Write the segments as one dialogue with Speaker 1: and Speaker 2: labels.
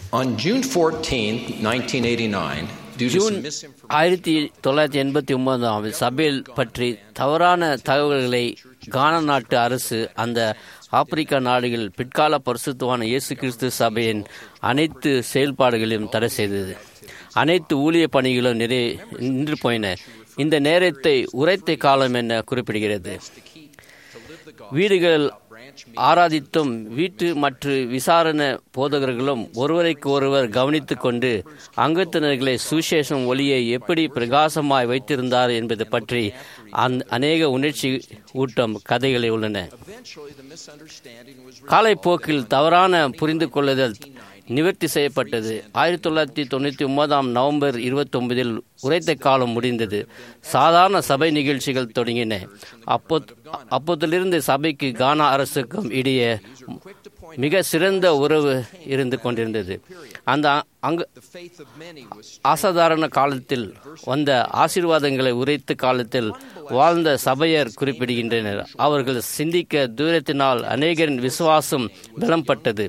Speaker 1: On June 14, 1989, due to
Speaker 2: June
Speaker 1: some misinformation,
Speaker 2: ஆயிரத்தி தொள்ளாயிரத்தி எண்பத்தி ஒன்பதாம் சபையில் பற்றி தவறான தகவல்களை கானா நாட்டு அரசு அந்த ஆப்பிரிக்கா நாடுகள் பிற்கால பரிசுத்தவான இயேசு கிறிஸ்து சபையின் அனைத்து செயல்பாடுகளையும் தடை செய்தது அனைத்து ஊழிய பணிகளும் நிறை நின்று போயின இந்த நேரத்தை உரைத்த காலம் என குறிப்பிடுகிறது வீடுகள் ஆராதித்தும் வீட்டு மற்றும் விசாரணை போதகர்களும் ஒருவரைக்கு ஒருவர் கவனித்துக் கொண்டு அங்கத்தினர்களை சுசேஷம் ஒளியை எப்படி பிரகாசமாய் வைத்திருந்தார் என்பது பற்றி அந்த அநேக உணர்ச்சி ஊட்டம் கதைகளை உள்ளன
Speaker 1: eventually the misunderstanding was
Speaker 2: காலைப்போக்கில் தவறான புரிந்து கொள்ளுதல் நிவர்த்தி செய்யப்பட்டது ஆயிரத்தி தொள்ளாயிரத்தி தொண்ணூற்றி ஒன்பதாம் நவம்பர் இருபத்தி ஒன்பதில் உரைத்த காலம் முடிந்தது சாதாரண சபை நிகழ்ச்சிகள் தொடங்கின அப்போ அப்போதிலிருந்து சபைக்கு கானா அரசுக்கும் இடையே மிக சிறந்த உறவு இருந்து கொண்டிருந்தது அந்த அங்கு
Speaker 1: the faith of many was
Speaker 2: அசாதாரண காலத்தில் வந்த ஆசீர்வாதங்களை உரைத்த காலத்தில் வாழ்ந்த சபையர் குறிப்பிடுகின்றனர் அவர்கள் சிந்திக்க தூரத்தினால் அநேகரின் விசுவாசம் பலம்பட்டது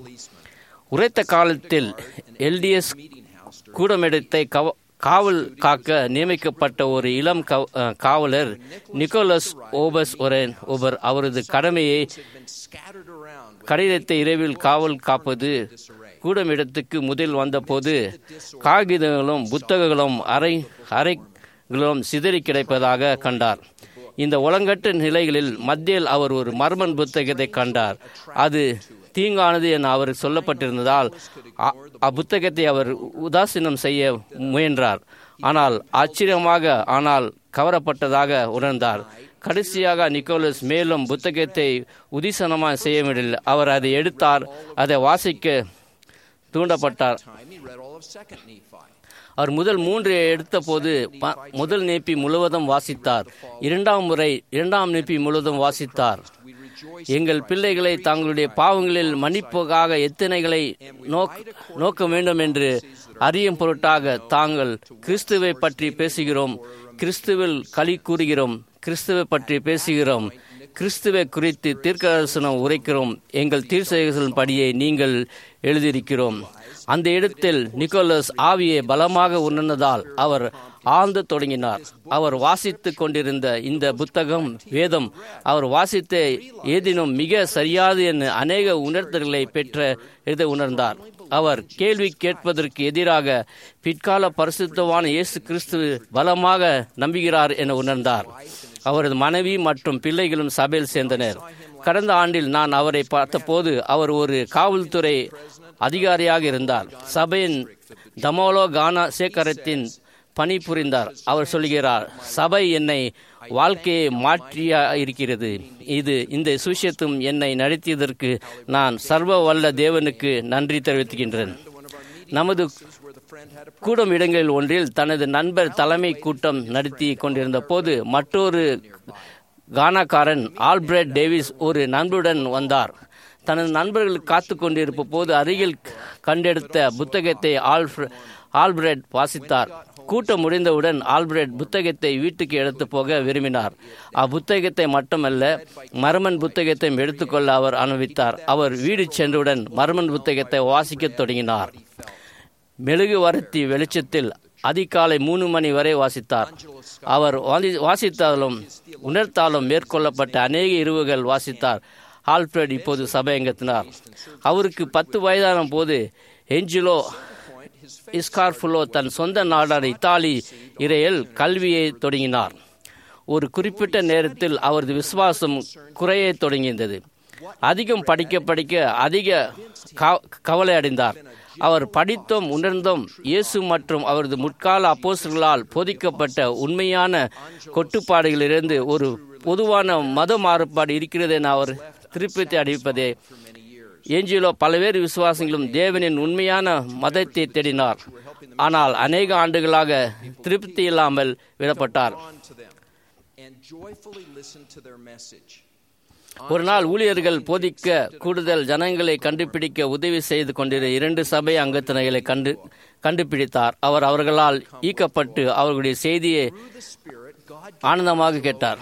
Speaker 2: உரைத்த காலத்தில் எல்டிஎஸ் கூடமிடத்தை கவ காவல் காக்க நியமிக்கப்பட்ட ஒரு இளம் கவ- அஹ், காவலர் நிக்கோலஸ் ஓபஸ் ஒரேன் ஒபர் அவரது கடமையை
Speaker 1: scattered around with
Speaker 2: கடிதத்தை இரவில் காவல் காப்பது கூடமிடத்துக்கு முதல் வந்தபோது காகிதங்களும் புத்தகங்களும் அறை அறைகளும் சிதறி கிடைப்பதாக கண்டார் இந்த ஒலங்கட்டு நிலைகளில் மத்தியில் அவர் ஒரு மர்மன் புத்தகத்தை கண்டார் அது தீங்கானது என அவர் சொல்லப்பட்டிருந்ததால் அ- அப்புத்தகத்தை அவர் உதாசீனம் செய்ய முயன்றார் ஆனால் ஆச்சரியமாக ஆனால் கவரப்பட்டதாக உணர்ந்தார் கடைசியாக நிக்கோலஸ் மேலும் புத்தகத்தை உதிசனமாக செய்யவில்லை அவர் அதை எடுத்தார் அதை வாசிக்க தூண்டப்பட்டார்
Speaker 1: time he read all of second Nephi.
Speaker 2: அவர் முதல் மூன்று எடுத்தபோது ப- முதல் நேப்பி முழுவதும் வாசித்தார் இரண்டாம் முறை இரண்டாம் நேப்பி முழுவதும் வாசித்தார்
Speaker 1: We rejoice
Speaker 2: எங்கள் பிள்ளைகளை தங்களுடைய பாவங்களில் மன்னிப்புக்காக எத்தனைகளை நோக் நோக்க வேண்டும் என்று அறியும் பொருட்டாக தாங்கள் கிறிஸ்துவை பற்றி பேசுகிறோம் கிறிஸ்துவில் களி கூறுகிறோம் கிறிஸ்துவை பற்றி பேசுகிறோம் கிறிஸ்துவை குறித்து தீர்க்கதரிசனம் உரைக்கிறோம் எங்கள் தீர்ச்சைகளின் படியை நீங்கள் எழுதியிருக்கிறோம் அந்த இடத்தில் நிக்கோலஸ் ஆவியை பலமாக உணர்ந்ததால் அவர் ஆழ்ந்து தொடங்கினார் அவர் வாசித்துக் கொண்டிருந்த இந்த புத்தகம் வேதம் அவர் வாசித்த ஏதினும் மிக சரியாது என அநேக உணர்த்தல்களை பெற்ற இதை உணர்ந்தார் அவர் கேள்வி கேட்பதற்கு எதிராக பிற்கால பரிசுத்தவான இயேசு கிறிஸ்து பலமாக நம்புகிறார் என உணர்ந்தார் அவரது மனைவி மற்றும் பிள்ளைகளும் சபையில் சேர்ந்தனர் கடந்த ஆண்டில் நான் அவரை பார்த்தபோது அவர் ஒரு காவல்துறை அதிகாரியாக இருந்தார் சபையின் தமோலோ கானா சேகரத்தின் பணி புரிந்தார் அவர் சொல்கிறார் சபை என்னை வாழ்க்கையை மாற்றியா இருக்கிறது இது இந்த சுஷியத்தும் என்னை நடத்தியதற்கு நான் சர்வ வல்ல தேவனுக்கு நன்றி தெரிவித்துகின்றேன் நமது கூடும் இடங்களில் ஒன்றில் தனது நண்பர் தலைமை கூட்டம் நடத்தி கொண்டிருந்த போது மற்றொரு கானாக்காரன் ஆல்பிரட் டேவிஸ் ஒரு நண்பருடன் வந்தார் தனது நண்பர்கள் காத்து கொண்டிருந்த போது அருகில் கண்டெடுத்த புத்தகத்தை ஆல்ஃப்ர ஆல்பிரட் வாசித்தார் கூட்டம் முடிந்தவுடன் ஆல்பிரட் புத்தகத்தை வீட்டுக்கு எடுத்து போக விரும்பினார் அப்புத்தகத்தை மட்டுமல்ல மர்மன் புத்தகத்தையும் எடுத்துக்கொள்ள அவர் அனுமதித்தார் அவர் வீடு சென்றவுடன் மர்மன் புத்தகத்தை வாசிக்கத் தொடங்கினார் மெழுகு வரத்தி வெளிச்சத்தில் அதிகாலை மூணு மணி வரை வாசித்தார் அவர் வாதி- வாசித்தாலும் உணர்த்தாலும் மேற்கொள்ளப்பட்ட அநேக இருவுகள் வாசித்தார் ஆல்ஃபிரட் இப்போது சபையங்கத்தினார் அவருக்கு பத்து வயதான போது எஞ்சிலோ இஸ்கார்ஃபுலோ தன் சொந்த நாடான இத்தாலி இறையில் கல்வியை தொடங்கினார் ஒரு குறிப்பிட்ட நேரத்தில் அவரது விசுவாசம் குறையத் தொடங்கியது அதிகம் படிக்க படிக்க அதிக கவ- கவலை அடைந்தார் அவர் படித்தும் உணர்ந்தும் இயேசு மற்றும் அவரது முற்கால அப்போஸ்தலர்களால் போதிக்கப்பட்ட உண்மையான கொட்டுப்பாடுகளிலிருந்து ஒரு பொதுவான மத மாறுபாடு இருக்கிறது என அவர் திருப்பி அடிப்பதே ஏஞ்சிலோ பல்வேறு விசுவாசங்களும் தேவனின் உண்மையான மதத்தை தேடினார் ஆனால் அநேக ஆண்டுகளாக திருப்தி இல்லாமல் விடப்பட்டார்
Speaker 1: on to them and joyfully listen to their message.
Speaker 2: ஒரு நாள் ஊழியர்கள் போதிக்க கூடுதல் ஜனங்களை கண்டுபிடிக்க உதவி செய்து கொண்டிருந்த இரண்டு சபை அங்கத்தினர்களை கண்டு கண்டுபிடித்தார் அவர் அவர்களால் ஈர்க்கப்பட்டு அவர்களுடைய செய்தியை
Speaker 1: Through the Spirit, God
Speaker 2: ஆனந்தமாக கேட்டார்
Speaker 1: inner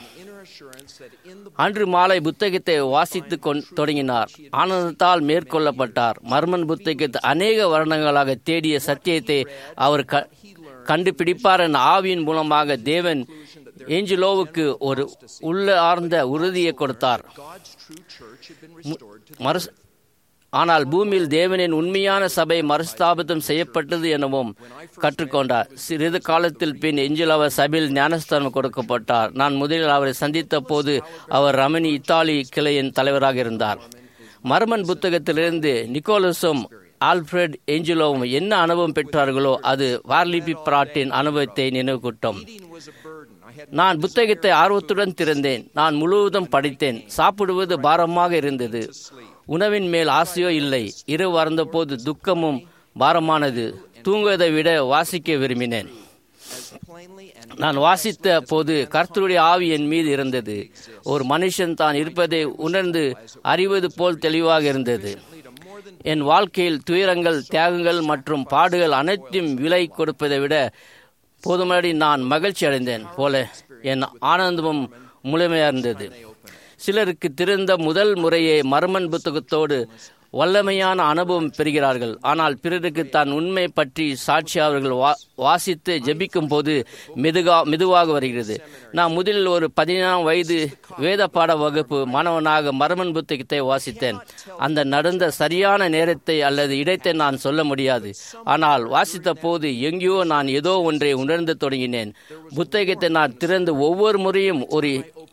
Speaker 1: assurance that in the
Speaker 2: அன்று மாலை புத்தகத்தை வாசித்து கொண் தொடங்கினார் ஆனந்தத்தால் மேற்கொள்ளப்பட்டார் மர்மன் புத்தகத்தை அநேக வருடங்களாக தேடிய சத்தியத்தை அவர் க கண்டுபிடிப்பார் என ஆவியின் மூலமாக தேவன் ஏஞ்சலோவுக்கு ஒரு உள்ள ஆர்ந்த உறுதியை கொடுத்தார்
Speaker 1: God's true church had been restored to the
Speaker 2: மறுஸ் ஆனால் பூமியில் தேவனின் உண்மையான சபை மறுஸ்தாபிதம் செய்யப்பட்டது எனவும் கற்றுக்கொண்டார் சிறிது காலத்தில் பின் எஞ்சில் சபையில் ஞானஸ்தானம் கொடுக்கப்பட்டார் நான் முதலில் அவரை சந்தித்த போது அவர் ரமணி இத்தாலி கிளையின் தலைவராக இருந்தார் மர்மன் புத்தகத்திலிருந்து நிக்கோலஸும் ஆல்ஃபிரட் ஏஞ்சலோவும் என்ன அனுபவம் பெற்றார்களோ அது வார்லிபி பிராட்டின் அனுபவத்தை நினைவுகூட்டும்
Speaker 1: Reading was a burden. I had
Speaker 2: நான் புத்தகத்தை ஆர்வத்துடன் திறந்தேன் நான் முழுவதும் படித்தேன் சாப்பிடுவது பாரமாக இருந்தது உணவின் மேல் ஆசையோ இல்லை இரவு வறந்தபோது துக்கமும் பாரமானது தூங்குவதை விட வாசிக்க விரும்பினேன்
Speaker 1: as plainly and
Speaker 2: நான் வாசித்த போது கர்த்தருடைய ஆவி என் மீது இருந்தது ஒரு மனுஷன் தான் இருப்பதை உணர்ந்து அறிவது போல் தெளிவாக இருந்தது
Speaker 1: to more than
Speaker 2: என் வாழ்க்கையில் துயரங்கள் தியாகங்கள் மற்றும் பாடுகள் அனைத்தையும் விலை கொடுப்பதை விட போதுமடி நான் மகிழ்ச்சி அடைந்தேன் போல என் ஆனந்தமும் முழுமையாக இருந்தது சிலருக்கு திறந்த முதல் முறையே மர்மன் புத்தகத்தோடு வல்லமையான அனுபவம் பெறுகிறார்கள் ஆனால் பிறருக்கு தான் உண்மை பற்றி சாட்சி அவர்கள் வா வாசித்து ஜெபிக்கும் போது மெதுகா மெதுவாக வருகிறது நான் முதலில் ஒரு பதினேழாம் வயது வேத பாட வகுப்பு மாணவனாக மர்மன் புத்தகத்தை வாசித்தேன் அந்த நடந்த சரியான நேரத்தை அல்லது இடத்தை நான் சொல்ல முடியாது ஆனால் வாசித்த போது எங்கேயோ நான் ஏதோ ஒன்றை உணர்ந்து தொடங்கினேன் புத்தகத்தை நான் திறந்து ஒவ்வொரு முறையும் ஒரு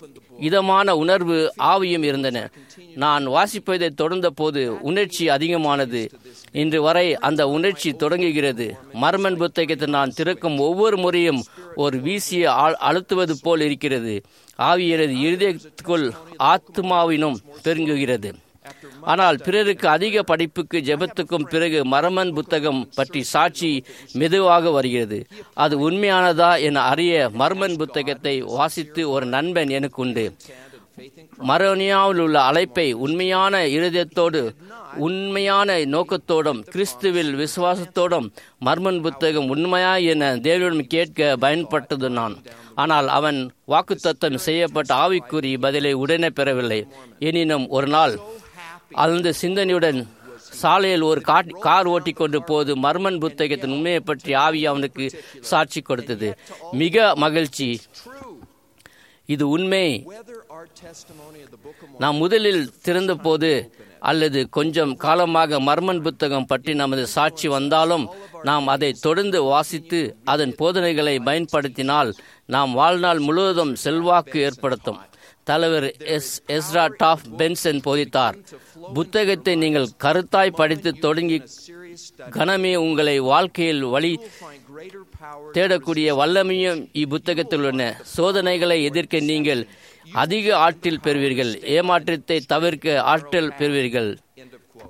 Speaker 2: இதமான உணர்வு ஆவியும் இருந்தன நான் வாசிப்பதை தொடர்ந்த போது உணர்ச்சி அதிகமானது இன்று வரை அந்த உணர்ச்சி தொடங்குகிறது மர்மன் புத்தகத்தை நான் திறக்கும் ஒவ்வொரு முறையும் ஒரு வீசிய ஆ- அழுத்துவது போல் இருக்கிறது ஆவி எனது இருதயத்துக்குள் ஆத்மாவினும் பெருங்குகிறது ஆனால் பிறருக்கு அதிக படிப்புக்கு ஜெபத்துக்கும் பிறகு மரமன் புத்தகம் பற்றி சாட்சி மெதுவாக வருகிறது அது உண்மையானதா என அறிய மர்மன் புத்தகத்தை வாசித்து ஒரு நண்பன் எனக்கு உண்டு மரோனியாவில் உள்ள அழைப்பை உண்மையான இருதயத்தோடு உண்மையான நோக்கத்தோடும் கிறிஸ்துவில் விசுவாசத்தோடும் மர்மன் புத்தகம் உண்மையா என தேவனிடம் கேட்க பயன்பட்டது நான் ஆனால் அவன் வாக்குத்தத்தம் செய்யப்பட்ட ஆவிக்குறி பதிலை உடனே பெறவில்லை எனினும் ஒரு நாள் அந்த சிந்தனையுடன் சாலையில் ஒரு காட் கார் ஓட்டிக் கொண்டு போது மர்மன் புத்தகத்தின் உண்மையை பற்றி ஆவி அவனுக்கு சாட்சி கொடுத்தது மிக மகிழ்ச்சி இது உண்மை
Speaker 1: whether our testimony of the Book of Mormon
Speaker 2: நாம் முதலில் திறந்தபோது அல்லது கொஞ்சம் காலமாக மர்மன் புத்தகம் பற்றி நமது சாட்சி வந்தாலும் நாம் அதை தொடர்ந்து வாசித்து அதன் போதனைகளை பயன்படுத்தினால் நாம் வாழ்நாள் முழுவதும் செல்வாக்கு ஏற்படுத்தும் தலைவர் எஸ் எஸ்ரா டாஃப் பென்சன் போதித்தார் புத்தகத்தை நீங்கள் கருத்தாய் படித்து தொடங்கி
Speaker 1: serious study
Speaker 2: கனமே உங்களை வாழ்க்கையில் வழி
Speaker 1: find greater power
Speaker 2: தேடக்கூடிய வல்லமையும் இப்புத்தகத்தில் உள்ளன சோதனைகளை எதிர்க்க நீங்கள் அதிக ஆற்றல் பெறுவீர்கள் ஏமாற்றத்தை தவிர்க்க ஆற்றல் பெறுவீர்கள்
Speaker 1: end of quote.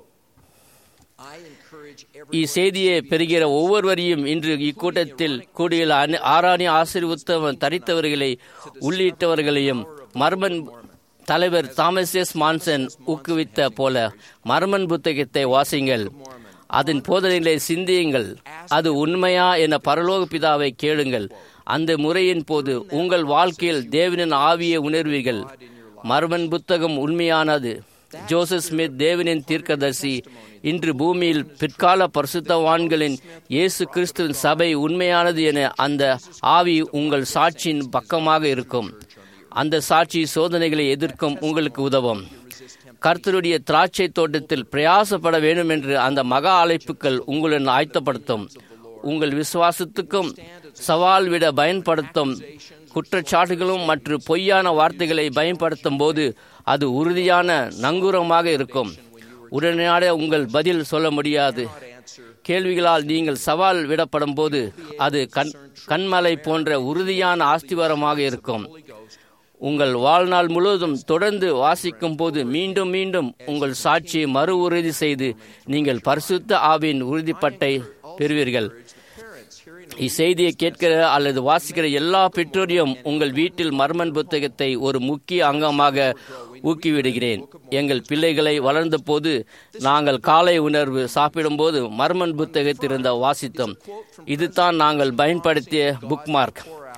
Speaker 1: I encourage every
Speaker 2: இச்செய்தியை பெறுகிற ஒவ்வொருவரையும் இன்று இக்கூட்டத்தில் கூடியுள்ள அன- ஆராணி ஆசீர்வத்தம் தரித்தவர்களை உள்ளிட்டவர்களையும் மர்மன் தலைவர் தாமஸ் எஸ் மான்சன் ஊக்குவித்த போல மர்மன் புத்தகத்தை வாசிங்கள் அதன் போதனைகளை சிந்தியுங்கள் அது உண்மையா என பரலோக பிதாவை கேளுங்கள் அந்த முறையின் போது உங்கள் வாழ்க்கையில் தேவனின் ஆவியை உணர்வீர்கள் மர்மன் புத்தகம் உண்மையானது ஜோசப் ஸ்மித் தேவனின் தீர்க்கதரிசி இன்று பூமியில் பிற்கால பரிசுத்தவான்களின் இயேசு கிறிஸ்துவின் சபை உண்மையானது என அந்த ஆவி உங்கள் சாட்சியின் பக்கமாக இருக்கும் அந்த சாட்சி சோதனைகளை எதிர்க்கும் உங்களுக்கு உதவும் கர்த்தருடைய திராட்சை தோட்டத்தில் பிரயாசப்பட வேண்டும் என்று அந்த மகா அழைப்புகள் உங்களுடன் ஆயத்தப்படுத்தும் உங்கள் விசுவாசத்துக்கும் சவால் விட பயன்படுத்தும் குற்றச்சாட்டுகளும் மற்றும் பொய்யான வார்த்தைகளை பயன்படுத்தும் போது அது உறுதியான நங்கூரமாக இருக்கும் உடனடியாக உங்கள் பதில் சொல்ல முடியாது கேள்விகளால் நீங்கள் சவால் விடப்படும் போது அது கண் கண்மலை போன்ற உறுதியான ஆஸ்திவாரமாக இருக்கும் உங்கள் வாழ்நாள் முழுவதும் தொடர்ந்து வாசிக்கும் போது மீண்டும் மீண்டும் உங்கள் சாட்சியை மறு உறுதி செய்து நீங்கள் பரிசுத்த ஆவின் உறுதிப்பட்டை பெறுவீர்கள் இச்செய்தியை கேட்கிற அல்லது வாசிக்கிற எல்லா பெற்றோரையும் உங்கள் வீட்டில் மர்மன் புத்தகத்தை ஒரு முக்கிய அங்கமாக ஊக்கிவிடுகிறேன் எங்கள் பிள்ளைகளை வளர்ந்த போது நாங்கள் காலை உணர்வு சாப்பிடும்போது மர்மன் புத்தகத்திலிருந்த வாசித்தோம் இதுதான் நாங்கள் பயன்படுத்திய புக்மார்க்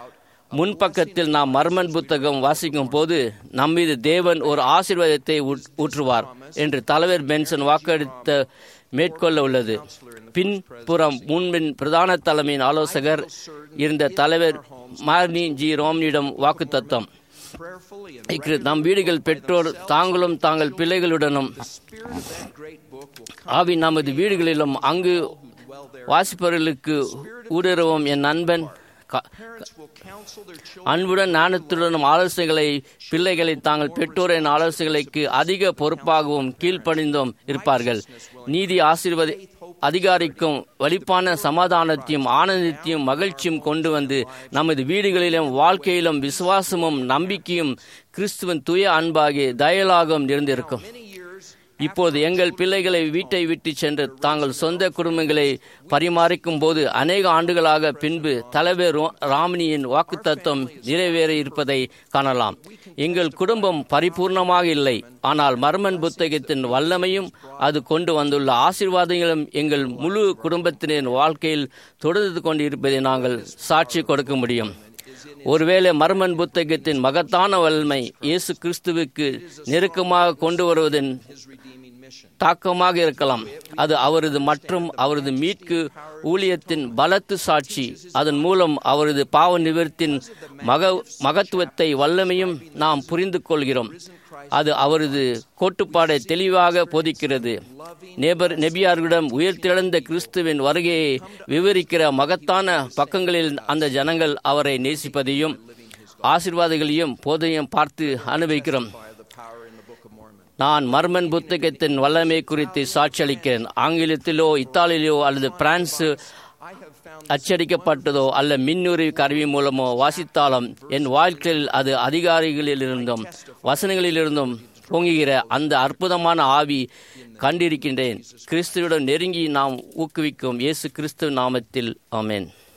Speaker 2: முன்பக்கத்தில் நாம் மர்மன் புத்தகம் வாசிக்கும் போது நம்மீது தேவன் ஒரு ஆசீர்வாதத்தை ஊற்- ஊற்றுவார் என்று தலைவர் பென்சன் வாக்களித்த மேற்கொள்ள உள்ளது பின்புறம் முன்பின் பிரதான தலைமையின் ஆலோசகர் இருந்த தலைவர் மார்னி ஜி ரோம்னியிடம் வாக்குத்தத்தம்
Speaker 1: prayerfully and
Speaker 2: இன்று நம் வீடுகள் பெற்றோர் தாங்களும் தாங்கள் பிள்ளைகளுடனும்
Speaker 1: spirit of that great book will come
Speaker 2: ஆவி நமது வீடுகளிலும் அங்கு
Speaker 1: well there.
Speaker 2: வாசிப்பவர்களுக்கு ஊடுருவும் என் நண்பன் க-
Speaker 1: Parents will counsel their children
Speaker 2: அன்புடன் ஞானத்துடனும் ஆலோசனைகளை பிள்ளைகளை தாங்கள் பெற்றோரின் ஆலோசனைகளுக்கு அதிக பொறுப்பாகவும் கீழ்ப்பணிந்தும் இருப்பார்கள் நீதி ஆசீர்வதி அதிகாரிக்கும் வலிப்பான சமாதானத்தையும் ஆனந்தத்தையும் மகிழ்ச்சியும் கொண்டு வந்து நமது வீடுகளிலும் வாழ்க்கையிலும் விசுவாசமும் நம்பிக்கையும் கிறிஸ்துவின் துய அன்பாகிய தயலாகவும் நிறைந்திருக்கும்
Speaker 1: many years
Speaker 2: இப்போது எங்கள் பிள்ளைகளை வீட்டை விட்டு சென்று தாங்கள் சொந்த குடும்பங்களை பரிமாறிக்கும் போது அநேக ஆண்டுகளாக பின்பு தலைவர் ரோ- ராமினியின் வாக்குத்தத்தம் நிறைவேற இருப்பதை காணலாம் எங்கள் குடும்பம் பரிபூர்ணமாக இல்லை ஆனால் மர்மன் புத்தகத்தின் வல்லமையும் அது கொண்டு வந்துள்ள ஆசீர்வாதங்களும் எங்கள் முழு குடும்பத்தினரின் வாழ்க்கையில் தொடர்ந்து கொண்டு இருப்பதை நாங்கள் சாட்சி கொடுக்க முடியும் ஒருவேளை மர்மன் புத்தகத்தின் மகத்தான வல்லமை இயேசு கிறிஸ்துவுக்கு நெருக்கமாக கொண்டு வருவதன்
Speaker 1: his redeeming mission.
Speaker 2: தாக்கமாக இருக்கலாம் அது அவரது மற்றும் அவரது மீட்கு ஊழியத்தின் பலத்து சாட்சி அதன் மூலம் அவரது பாவ நிவர்த்தின் மக மகத்துவத்தை வல்லமையும் நாம் புரிந்து கொள்கிறோம் அது அவரது கோட்டுப்பாடை தெளிவாக போதிக்கிறது நேபர் நெபியார்களிடம் உயிர்த்தெழுந்த கிறிஸ்துவின் வருகையை விவரிக்கிற மகத்தான பக்கங்களில் அந்த ஜனங்கள் அவரை நேசிப்பதையும் ஆசீர்வாதங்களையும் போதையும் பார்த்து அனுபவிக்கிறோம்
Speaker 1: By the power in the Book of Mormon.
Speaker 2: நான் மர்மன் புத்தகத்தின் வல்லமை குறித்து சாட்சியளிக்கிறேன் ஆங்கிலத்திலோ இத்தாலியிலோ அல்லது பிரான்ஸ்
Speaker 1: I have found
Speaker 2: அச்சடிக்கப்பட்டதோ அல்ல மின்னுரி கருவி மூலமோ வாசித்தாலும் என் வாழ்க்கையில் அது அதிகாரிகளிலிருந்தும் வசனங்களிலிருந்தும் பொங்குகிற அந்த அற்புதமான ஆவி கண்டிருக்கின்றேன் கிறிஸ்துவுடன் நெருங்கி நாம் ஊக்குவிக்கும் இயேசு கிறிஸ்து நாமத்தில் ஆமென்